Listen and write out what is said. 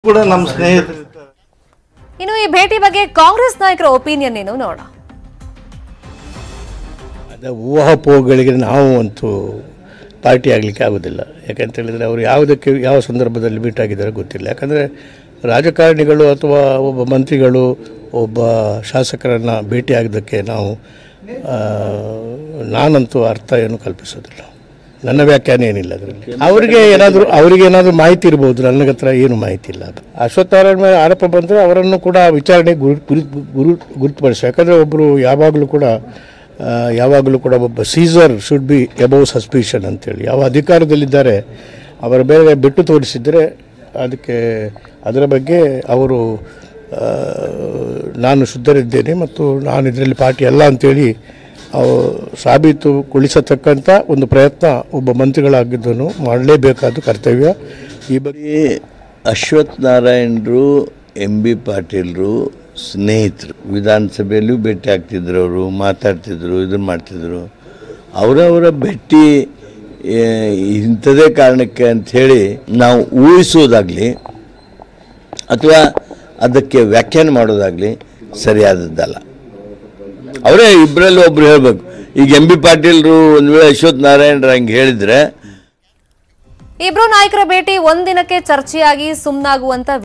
ಕೂಡ ನಮ್ಮ ಸ್ನೇಹಿತರು ಇನ್ನು ಈ ಭೇಟಿ ಬಗ್ಗೆ ಕಾಂಗ್ರೆಸ್ ನಾಯಕರ ಒಪಿನಿಯನ್ ಏನು ನೋಡೋಣ ಅದ ಊಹಾಪೋಹಗಳಿಗೆ ನಾವು ಅಂತೂ ಪಾರ್ಟಿ ಆಗಲಿಕ್ಕೆ ಆಗೋದಿಲ್ಲ ಯಾಕಂತ ಹೇಳಿದರೆ ಅವರು ಯಾವುದಕ್ಕೆ ಯಾವ ಸಂದರ್ಭದಲ್ಲಿ ಮೀಟ್ ಆಗಿದ್ದಾರೆ ಗೊತ್ತಿಲ್ಲ ಯಾಕಂದರೆ ರಾಜಕಾರಣಿಗಳು ಅಥವಾ ಒಬ್ಬ ಮಂತ್ರಿಗಳು ಒಬ್ಬ ಶಾಸಕರನ್ನು ಭೇಟಿ ಆಗೋದಕ್ಕೆ ನಾವು ಆ, ನಾನಂತೂ ಅರ್ಥ ಏನು ಕಲ್ಪಿಸೋದಿಲ್ಲ ನನ್ನ ವ್ಯಾಖ್ಯಾನ ಏನಿಲ್ಲ ಅದರಲ್ಲಿ ಅವರಿಗೆ ಏನಾದರೂ ಅವರಿಗೆ ಏನಾದರೂ ಮಾಹಿತಿ ಇರ್ಬೋದು ನನ್ನ ಹತ್ರ ಏನು ಮಾಹಿತಿ ಇಲ್ಲ ಅಶ್ವತ್ಥನಾರಾಯಣ ಮೇಲೆ ಆರೋಪ ಬಂದರೆ ಅವರನ್ನು ಕೂಡ ವಿಚಾರಣೆ ಗುರು ಗುರು ಗುರು ಗುರುತುಪಡಿಸಿ ಯಾಕಂದರೆ ಒಬ್ಬರು ಯಾವಾಗಲೂ ಕೂಡ ಆ, ಯಾವಾಗಲೂ ಕೂಡ ಒಬ್ಬ Caesar should be above suspicion ಅಂತೇಳಿ ಯಾವ ಅಧಿಕಾರದಲ್ಲಿದ್ದಾರೆ ಅವರ ಮೇಲೆ ಬಿಟ್ಟು ತೋರಿಸಿದರೆ ಅದಕ್ಕೆ ಅದರ ಬಗ್ಗೆ ಅವರು ಆ, ನಾನು ಶುದ್ಧರಿದ್ದೇನೆ ಮತ್ತು ನಾನು ಇದರಲ್ಲಿ ಪಾರ್ಟಿ ಅಲ್ಲ ಅಂತೇಳಿ ಅವು ಸಾಬೀತುಗೊಳಿಸತಕ್ಕಂಥ ಒಂದು ಪ್ರಯತ್ನ ಒಬ್ಬ ಮಂತ್ರಿಗಳಾಗಿದ್ದನು ಮಾಡಲೇಬೇಕಾದ ಕರ್ತವ್ಯ ಈ ಬಗ್ಗೆ ಈ ಅಶ್ವಥ್ ನಾರಾಯಣರು ಎಂ ಬಿ ಪಾಟೀಲ್ರು ಸ್ನೇಹಿತರು ವಿಧಾನಸಭೆಯಲ್ಲೂ ಭೇಟಿ ಆಗ್ತಿದ್ರು ಅವರು ಮಾತಾಡ್ತಿದ್ರು ಇದನ್ನು ಮಾಡ್ತಿದ್ರು ಅವರವರ ಭೇಟಿ ಏ, ಇಂಥದೇ ಕಾರಣಕ್ಕೆ ಅಂಥೇಳಿ ನಾವು ಊಹಿಸೋದಾಗಲಿ ಅಥವಾ ಅದಕ್ಕೆ ವ್ಯಾಖ್ಯಾನ ಮಾಡೋದಾಗಲಿ ಸರಿಯಾದದ್ದಲ್ಲ ಅವರೇ ಇಬ್ಬರಲ್ಲಿ ಒಬ್ರು ಹೇಳ್ಬೇಕು ಈಗ ಎಂ ಬಿ ಪಾಟೀಲ್ರು ಒಂದು ವೇಳೆ ಅಶ್ವಥ್ ನಾರಾಯಣರು ಹಂಗೆ ಹೇಳಿದರೆ ಇಬ್ರು ನಾಯಕರ ಭೇಟಿ ಒಂದಿನಕ್ಕೆ ಚರ್ಚೆಯಾಗಿ ಸುಮ್ನಾಗುವಂತ